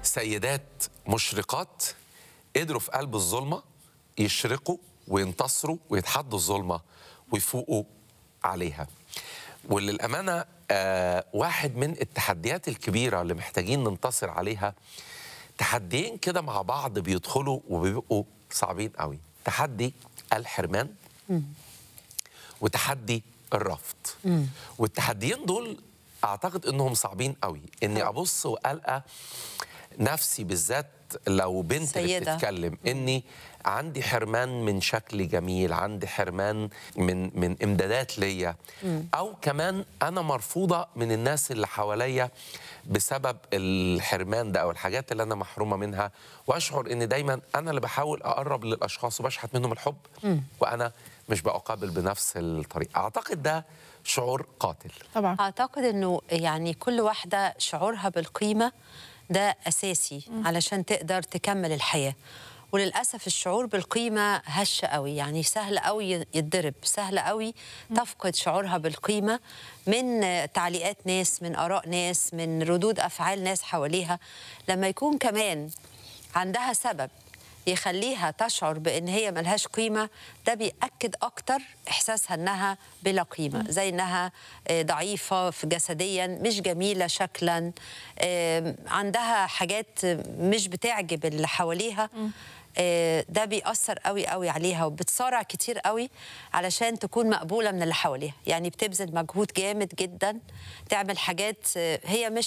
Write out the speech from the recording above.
سيدات مشرقات قدروا في قلب الظلمه يشرقوا وينتصروا ويتحدوا الظلمه ويفوقوا عليها وللامانه آه واحد من التحديات الكبيره اللي محتاجين ننتصر عليها تحديين كده مع بعض بيدخلوا وبيبقوا صعبين قوي تحدي الحرمان وتحدي الرفض والتحديين دول اعتقد انهم صعبين قوي اني ابص والقى نفسي بالذات لو بنت اللي سيدة. بتتكلم اني عندي حرمان من شكل جميل عندي حرمان من من امدادات ليا او كمان انا مرفوضه من الناس اللي حواليا بسبب الحرمان ده او الحاجات اللي انا محرومه منها واشعر ان دايما انا اللي بحاول اقرب للاشخاص وبشحت منهم الحب وانا مش بقابل بنفس الطريقه اعتقد ده شعور قاتل طبعا اعتقد انه يعني كل واحده شعورها بالقيمه ده اساسي علشان تقدر تكمل الحياه وللاسف الشعور بالقيمه هش قوي يعني سهل قوي يتضرب سهل قوي تفقد شعورها بالقيمه من تعليقات ناس من اراء ناس من ردود افعال ناس حواليها لما يكون كمان عندها سبب يخليها تشعر بان هي ملهاش قيمه ده بياكد اكتر احساسها انها بلا قيمه زي انها آه، ضعيفه في جسديا مش جميله شكلا آم، عندها حاجات مش بتعجب اللي حواليها آه، ده بيأثر قوي قوي عليها وبتصارع كتير قوي علشان تكون مقبولة من اللي حواليها يعني بتبذل مجهود جامد جدا تعمل حاجات آه، هي مش